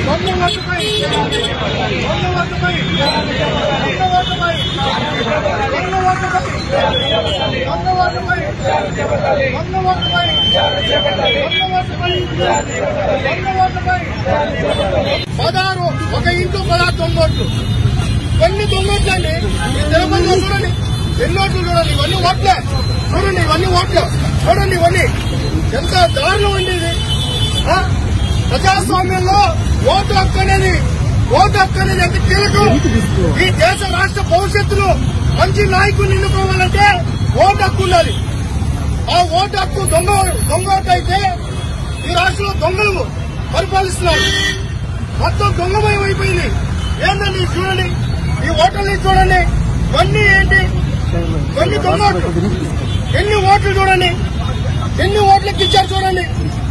దొంగ ఓటుపై దొంగ ఓటుపై దొంగ ఓటుపై దొంగ ఓటుపై దొంగ ఓటుపై దొంగ ఓటుపై దొంగ ఓటుపై దొంగ ఓటుపై పదహారు ఒక ఇంట్లో పదహారు దొంగ ఓట్లు కొన్ని దొంగ ఓట్లు అండి ఈ తిరుపతిలో చూడండి ఎన్ని ఓట్లు చూడండి ఇవన్నీ ఓట్లే చూడండి ఇవన్నీ ఓట్లు చూడండి ఇవన్నీ ఎంత దారుణం అండి ఇది ఆ? ప్రజాస్వామ్యంలో ఓటు హక్కు అనేది ఓటు హక్కు అనేది ఎంత కీలకం ఈ దేశ రాష్ట్ర భవిష్యత్తులో మంచి నాయకుడిని ఎన్నుకోవాలంటే ఓటు హక్కు ఉండాలి ఆ ఓటు హక్కు దొంగ దొంగ ఓటు అయితే ఈ రాష్ట్రంలో దొంగలు పరిపాలిస్తున్నారు మొత్తం దొంగమయం అయిపోయింది ఏంటండి ఇది చూడండి ఈ ఓటర్ని చూడండి ఇవన్నీ ఏంటి ఇవన్నీ దొంగ ఓట్లు ఎన్ని ఓట్లు చూడండి ఎన్ని ఓట్లకి ఇచ్చారు చూడండి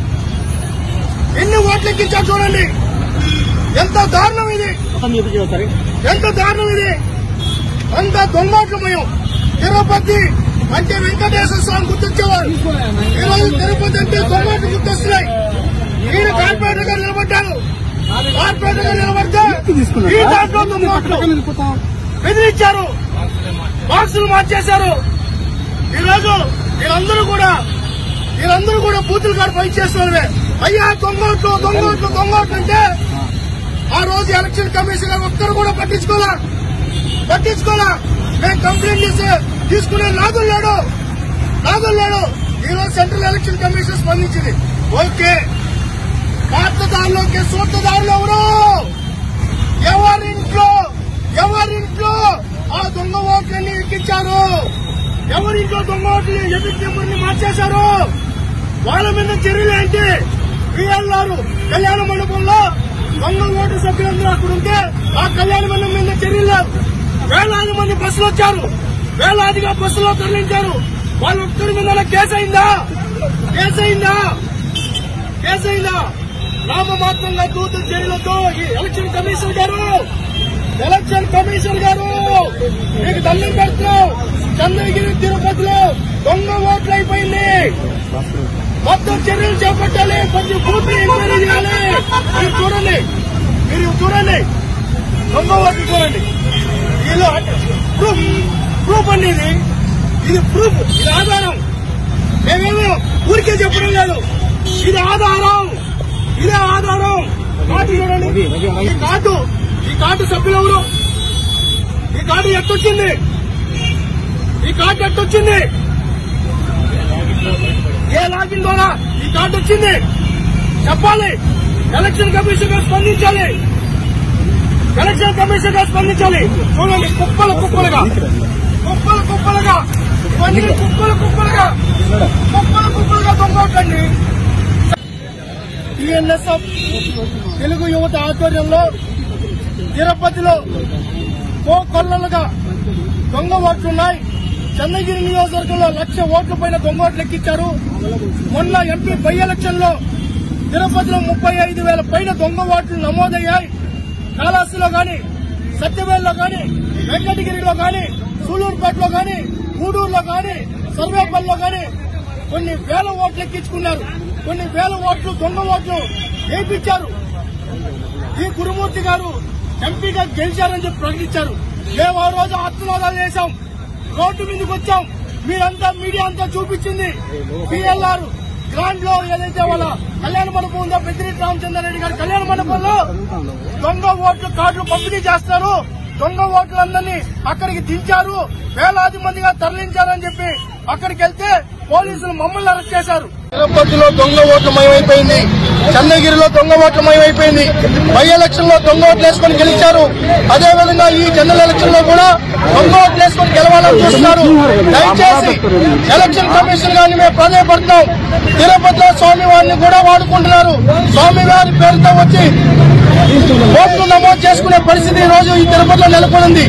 ఎన్ని ఓట్లకి ఇచ్చారు చూడండి ఎంత దారుణం ఇది ఎంత దారుణం ఇది అంత దొంగోట్లమయం తిరుపతి అంటే వెంకటేశ్వర స్వామి గుర్తొచ్చేవారు ఈ రోజు తిరుపతి అంటే దొంగోట్లు గుర్తొస్తున్నాయి ఈయన కార్పొరేటర్ గారు నిలబడ్డారు కార్పొరేటర్ గారు నిలబడితే ఈ దాంట్లో దొంగోట్లు బెదిరించారు బాక్సులు మార్చేశారు ఈ రోజు వీళ్ళందరూ కూడా వీళ్ళందరూ కూడా బూతులు కాడ పని చేస్తున్నారే అయ్యా దొంగోట్లు దొంగోట్లు దొంగోట్లు అంటే ఆ రోజు ఎలక్షన్ కమిషన్ గారు ఒక్కరు కూడా పట్టించుకోలే పట్టించుకోలే మేము కంప్లైంట్ చేస్తే తీసుకునే నాదులు లేడు నాదులు లేడు ఈ రోజు సెంట్రల్ ఎలక్షన్ కమిషన్ స్పందించింది ఓకే పాత్రదారులోకి సూత్రదారులు ఎవరు ఎవరింట్లో ఎవరింట్లో ఆ దొంగ ఓట్లన్నీ ఎక్కించారు ఎవరింట్లో దొంగ ఓట్లు ఎదుటి నెంబర్ని మార్చేశారు వాళ్ళ మీద చర్యలు ఏంటి పిఎల్ఆర్ కళ్యాణ మండపంలో దొంగ ఓటు సభ్యులందరూ అక్కడ ఉంటే ఆ కళ్యాణ మండపం మీద చర్యలు లేవు వేలాది మంది బస్సులు వచ్చారు వేలాదిగా బస్సులో తరలించారు వాళ్ళు ఒక్కరి మీద కేసు అయిందా కేసు అయిందా కేసు అయిందా నామమాత్రంగా దూతుల చర్యలతో ఈ ఎలక్షన్ కమిషన్ గారు ఎలక్షన్ కమిషన్ గారు మీకు దండం పెడుతున్నాం చంద్రగిరి తిరుపతిలో దొంగ ఓట్లు అయిపోయింది మొత్తం చర్యలు చేపట్టాలి కొంచెం పూర్తి ఎంక్వైరీ చేయాలి మీరు చూడండి మీరు ఇవి చూడండి దొంగ ఓట్లు చూడండి వీళ్ళు ప్రూఫ్ ప్రూఫ్ అండి ఇది ఇది ప్రూఫ్ ఇది ఆధారం మేమేమో ఊరికే చెప్పడం లేదు ఇది ఆధారం ఇదే ఆధారం కార్డు చూడండి ఈ కార్డు ఈ కార్డు సభ్యులు ఎవరు ఈ కార్డు ఎట్టొచ్చింది ఈ కార్డు ఎట్టొచ్చింది ఏ లాగిన్ ద్వారా ఈ కార్డు వచ్చింది చెప్పాలి ఎలక్షన్ కమిషన్ గారు స్పందించాలి ఎలక్షన్ కమిషన్ గారు స్పందించాలి చూడండి కుప్పలు కుప్పలుగా కుప్పలు కుప్పలుగా ఇవన్నీ కుప్పలు కుప్పలుగా కుప్పలు కుప్పలుగా దొంగొట్టండి టిఎన్ఎస్ఎఫ్ తెలుగు యువత ఆధ్వర్యంలో తిరుపతిలో కో కొల్లలుగా దొంగ ఓట్లున్నాయి చంద్రగిరి నియోజకవర్గంలో లక్ష ఓట్ల పైన దొంగ ఓట్లు ఎక్కించారు మొన్న ఎంపీ బై ఎలక్షన్ లో తిరుపతిలో ముప్పై ఐదు వేల పైన దొంగ ఓట్లు నమోదయ్యాయి కాళహస్తిలో గాని సత్యవేల్లో గాని వెంకటగిరిలో గాని సూలూరుపేటలో గాని గూడూరులో గాని సర్వేపల్లిలో గాని కొన్ని వేల ఓట్లు ఎక్కించుకున్నారు కొన్ని వేల ఓట్లు దొంగ ఓట్లు వేయించారు ఈ గురుమూర్తి గారు ఎంపీగా గెలిచారని చెప్పి ప్రకటించారు మేము ఆ రోజు ఆత్మనాదాలు చేశాం రోడ్డు మీదకి వచ్చాం మీరంతా మీడియా అంతా చూపించింది పిఎల్ఆర్ గ్రాండ్ లో ఏదైతే వాళ్ళ కళ్యాణ మండపం ఉందో పెద్దిరెడ్డి రామచంద్రారెడ్డి గారి కళ్యాణ మండపంలో దొంగ ఓట్లు కార్డులు పంపిణీ చేస్తారు దొంగ ఓట్లందరినీ అక్కడికి దించారు వేలాది మందిగా తరలించారని చెప్పి అక్కడికి వెళ్తే పోలీసులు మమ్మల్ని అరెస్ట్ చేశారు తిరుపతిలో దొంగ ఓట్ల మయమైపోయింది చంద్రగిరిలో దొంగ ఓట్ల మయమైపోయింది బై ఎలక్షన్ లో దొంగ ఓట్లు వేసుకొని గెలిచారు అదే విధంగా ఈ జనరల్ ఎలక్షన్ లో కూడా దొంగ ఓట్లు వేసుకొని గెలవాలని చూస్తున్నారు దయచేసి ఎలక్షన్ కమిషన్ గారిని మేము ప్రాధాన్యపడుతున్నాం తిరుపతిలో స్వామివారిని కూడా వాడుకుంటున్నారు స్వామివారి పేరుతో వచ్చి ఓట్లు నమోదు చేసుకునే పరిస్థితి ఈ రోజు ఈ తిరుపతిలో నెలకొంది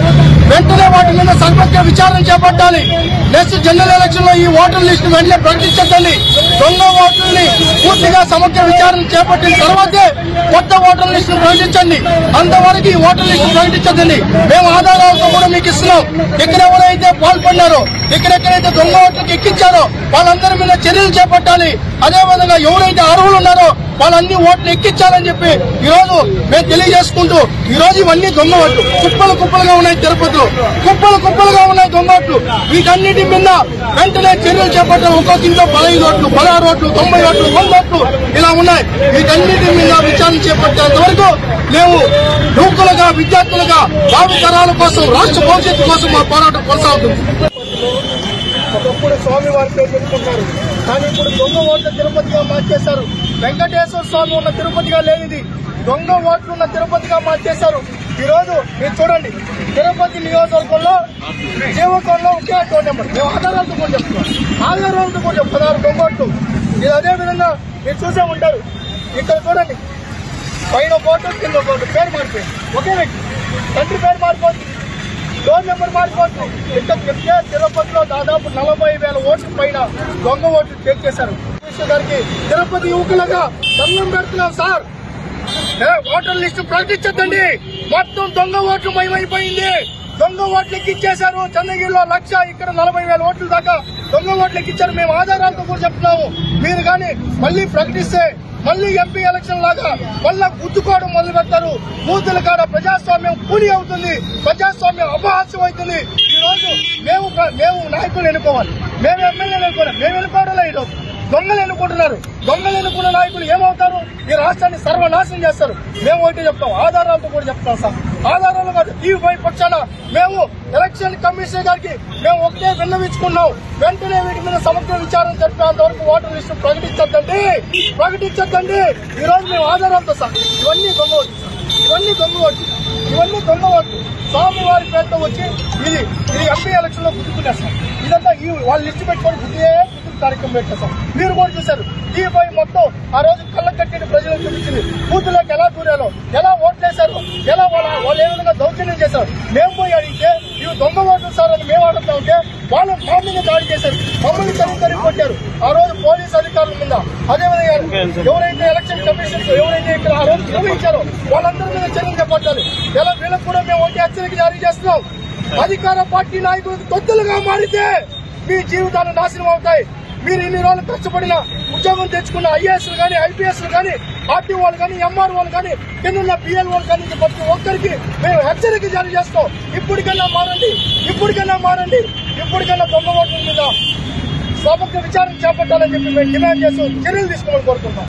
వెంటనే వాటి మీద సమగ్ర విచారణ చేపట్టాలి నెక్స్ట్ జనరల్ ఎలక్షన్ లో ఈ ఓటర్ లిస్ట్ వెంటనే ప్రకటించద్దండి దొంగ ఓటర్ని పూర్తిగా సమగ్ర విచారణ చేపట్టిన తర్వాతే కొత్త ఓటర్ లిస్ట్ ప్రకటించండి అంతవరకు ఈ ఓటర్ లిస్ట్ ప్రకటించద్దండి మేము ఆధారాలతో కూడా మీకు ఇస్తున్నాం ఇక్కడ ఎవరైతే పాల్పడినారో ఎక్కడెక్కడైతే దొంగ ఓట్లకు ఎక్కించారో వాళ్ళందరి మీద చర్యలు చేపట్టాలి అదే విధంగా ఎవరైతే అర్హులు ఉన్నారో వాళ్ళన్ని ఓట్లు ఎక్కించాలని చెప్పి ఈ రోజు మేము తెలియజేసుకుంటూ ఈ రోజు ఇవన్నీ దొంగ ఓట్లు కుప్పలు కుప్పలుగా ఉన్నాయి తిరుపతిలో కుప్పలు కుప్పలుగా ఉన్నాయి దొంగ ఓట్లు వీటన్నిటి మీద వెంటనే చర్యలు చేపట్టాలి ఒక్కొక్క ఇంట్లో పదహైదు ఓట్లు పదహారు ఓట్లు తొంభై ఓట్లు వంద ఓట్లు ఇలా ఉన్నాయి వీటన్నిటి మీద విచారణ చేపట్టేంత వరకు మేము యువకులుగా విద్యార్థులుగా భావి తరాల కోసం రాష్ట్ర భవిష్యత్తు కోసం మా పోరాటం కొనసాగుతుంది ఒకప్పుడు స్వామి వారి పేరు పెట్టుకుంటారు కానీ ఇప్పుడు దొంగ ఓట్ల తిరుపతిగా మార్చేశారు వెంకటేశ్వర స్వామి ఉన్న తిరుపతిగా లేనిది దొంగ ఓట్లు ఉన్న తిరుపతిగా మార్చేశారు ఈ రోజు మీరు చూడండి తిరుపతి నియోజకవర్గంలో జీవకంలో ఒకే అకౌంట్ నెంబర్ మేము ఆధారాలతో కూడా చెప్తున్నాం ఆధారాలతో కూడా చెప్తున్నారు దొంగ ఓట్లు ఇది అదే విధంగా మీరు చూసే ఉంటారు ఇక్కడ చూడండి పైన ఒక ఓటు కింద ఒక ఓటు పేరు మారిపోయింది ఒకే వ్యక్తి తండ్రి పేరు మారిపోతుంది డోర్ నెంబర్ మారిపోతుంది ఇక్కడ చెప్తే తిరుపతిలో దాదాపు నలభై వేల ఓట్ల పైన దొంగ ఓట్లు చెక్ చేశారు కమిషనర్ గారికి తిరుపతి యువకులుగా దండం పెడుతున్నాం సార్ ఏ, ఓటర్ లిస్టు ప్రకటించద్దండి మొత్తం దొంగ ఓట్లు మయమైపోయింది దొంగ ఓట్లు ఎక్కిచ్చేశారు చంద్రగిరిలో లక్ష ఇక్కడ నలభై వేల ఓట్ల దాకా దొంగ ఓట్లు ఎక్కిచ్చారు మేము ఆధారాలతో కూడా చెప్తున్నాము మీరు కానీ మళ్ళీ ప్రకటిస్తే మళ్ళీ ఎంపీ ఎలక్షన్ లాగా మళ్ళా గుద్దుకోవడం మొదలు పెడతారు బూతుల కాడ ప్రజాస్వామ్యం కూలి అవుతుంది ప్రజాస్వామ్యం అపహాస్యం అవుతుంది ఈ రోజు మేము ప్ర- మేము నాయకులు ఎన్నుకోవాలి మేము ఎమ్మెల్యేలు ఎన్నుకోవాలి మేము ఎన్నుకోవడంలో ఈ రోజు దొంగలు ఎన్నుకుంటున్నారు దొంగలు ఎన్నుకున్న నాయకులు ఏమవుతారు ఈ రాష్ట్రాన్ని సర్వనాశనం చేస్తారు మేము ఒకటి చెప్తాం ఆధారాలతో కూడా చెప్తాం సార్ ఆధారాలు కాదు ఈ పక్షాన మేము ఎలక్షన్ కమిషనర్ గారికి మేము ఒకటే విన్నవించుకున్నాం వెంటనే వీటి మీద సమగ్ర విచారణ జరిపేంత వరకు ఓటర్ లిస్టు ప్రకటించద్దండి ప్రకటించద్దండి ఈ రోజు మేము ఆధారాలతో సార్ ఇవన్నీ దొంగ ఓట్లు సార్. ఇవన్నీ దొంగ ఓట్లు ఇవన్నీ దొంగ ఓట్లు స్వామివారి పేరుతో వచ్చి ఇది ఇది ఎంపీ ఎలక్షన్ లో గుర్తుకునేస్తాం ఇదంతా ఈ వాళ్ళు లిస్టు పెట్టుకొని గుర్తే గుర్తు కార్యక్రమం పెట్టేస్తాం మీరు కూడా చూశారు ఈ పోయి మొత్తం ఆ రోజు కళ్ళ కట్టిన ప్రజలకు చూపించింది బూతులోకి ఎలా దూరాలో ఎలా ఓట్లేశారు ఎలా వాళ్ళ వాళ్ళు ఏ విధంగా దౌర్జన్యం చేశారు మేము పోయి అడిగితే ఇవి దొంగ ఓట్లు సార్ అని మేము అడుగుతా ఉంటే వాళ్ళు మా మీద దాడి చేశారు మమ్మల్ని తరిగి తరిగి కొట్టారు ఆ రోజు పోలీస్ అధికారుల మీద అదేవిధంగా ఎవరైతే ఎలక్షన్ కమిషన్ ఎవరైతే ఇక్కడ ఆ రోజు నిర్వహించారో వాళ్ళందరి మీద చర్యలు చేపట్టాలి ఎలా వీళ్ళకు కూడా మేము ఒకటి హెచ్చరిక జారీ చేస్తున్నాం అధికార పార్టీ నాయకులకు తొత్తులుగా మారితే మీ జీవితాలు నాశనం అవుతాయి మీరు ఇన్ని రోజులు కష్టపడిన ఉద్యోగం తెచ్చుకున్న ఐఏఎస్ కానీ ఐపీఎస్ కానీ ఆర్టీ వాళ్ళు కానీ ఎంఆర్ వాళ్ళు కానీ కింద బిఎల్ వాళ్ళు కానీ ప్రతి ఒక్కరికి మేము హెచ్చరిక జారీ చేస్తాం ఇప్పటికైనా మారండి ఇప్పటికైనా మారండి ఇప్పటికైనా దొంగ ఓట్ల మీద సమగ్ర విచారణ చేపట్టాలని చెప్పి మేము డిమాండ్ చేస్తూ చర్యలు తీసుకోవాలని కోరుకుంటాం